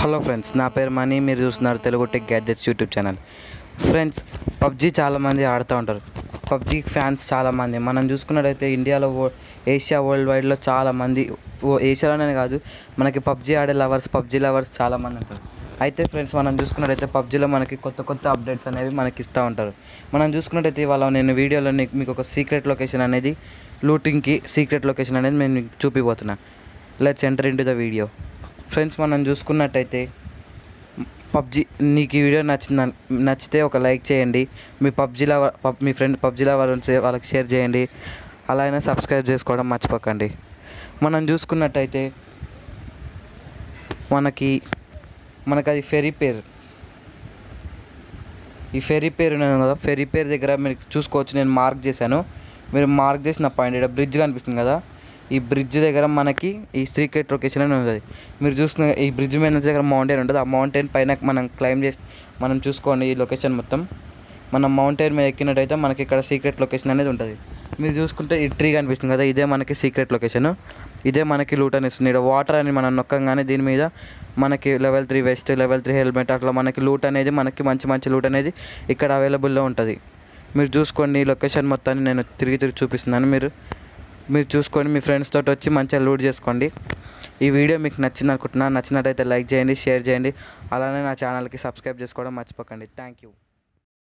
hello friends నా పేరు మనీ మీరు చూస్తున్నారు Telugu tech gadgets YouTube channel friends PUBG చాలామంది ఆడుతూ ఉంటారు పబ్జీ ఫ్యాన్స్ చాలామంది మనం చూసుకున్నట్టయితే ఇండియాలో వో- ఏషియా వరల్డ్ వైడ్లో చాలామంది ఓ ఏషియాలోనే కాదు మనకి పబ్జీ ఆడే లవర్స్ పబ్జీ లవర్స్ చాలామంది ఉంటారు అయితే ఫ్రెండ్స్ మనం చూసుకున్నట్టయితే పబ్జీలో మనకి కొత్త కొత్త అప్డేట్స్ అనేవి మనకి ఇస్తూ ఉంటారు మనం చూసుకున్నట్టయితే ఇవాళ నేను వీడియోలో నీకు- మీకు ఒక సీక్రెట్ లొకేషన్ అనేది లూటింగ్కి సీక్రెట్ లొకేషన్ అనేది నేను మీకు చూపిపోతున్నా let's enter in to the video friends మనం చూసుకున్నట్టయితే పబ్జీ నీకు ఈ వీడియో నచ్చింద నచ్చితే ఒక లైక్ చేయండి మీ పబ్జీ లవర్ పబ్ మీ ఫ్రెండ్ పబ్జీ లవర్ ఉంటే వాళ్ళకి షేర్ చేయండి అలా అయినా సబ్స్క్రైబ్ చేసుకోవడం మర్చిపోకండి మనం చూసుకున్నట్టయితే మనకి మనకు అది ఫెరీ పేరు ఈ ఫెరీ పేరు ఉన్నది కదా ఫెరీ పేరు దగ్గర మీరు చూసుకోవచ్చు నేను మార్క్ చేశాను మీరు మార్క్ చేసిన పాయింట్ ఇక్కడ బ్రిడ్జ్ కనిపిస్తుంది కదా ఈ బ్రిడ్జ్ దగ్గర మనకి ఈ సీక్రెట్ లొకేషన్ అని ఉంటుంది మీరు చూస్తున్న ఈ బ్రిడ్జ్ మీద దగ్గర మౌంటైన్ ఉంటుంది ఆ మౌంటైన్ పైన మనం క్లైమ్ చేసి మనం చూసుకోండి ఈ లొకేషన్ మొత్తం మనం మౌంటైన్ మీద ఎక్కినట్టయితే మనకి ఇక్కడ సీక్రెట్ లొకేషన్ అనేది ఉంటుంది మీరు చూసుకుంటే ఈ ట్రీ కనిపిస్తుంది కదా ఇదే మనకి సీక్రెట్ లొకేషన్ ఇదే మనకి లూట్ అని ఇస్తుంది ఇక్కడ వాటర్ అని మనం నొక్కంగానే దీని మీద మనకి level three vest level three helmet అట్లా మనకి లూట్ అనేది మనకి మంచి మంచి లూట్ అనేది ఇక్కడ అవైలబుల్లో ఉంటుంది మీరు చూసుకోండి ఈ లొకేషన్ మొత్తాన్ని నేను తిరిగి తిరిగి చూపిస్తున్నాను మీరు మీరు చూసుకొని మీ ఫ్రెండ్స్ తోటి వచ్చి మంచిగా లూట్ చేసుకోండి ఈ వీడియో మీకు నచ్చింది అనుకుంటున్నాను నచ్చినట్టయితే లైక్ చేయండి షేర్ చేయండి అలానే నా ఛానల్కి సబ్స్క్రైబ్ చేసుకోవడం మర్చిపోకండి థ్యాంక్ యూ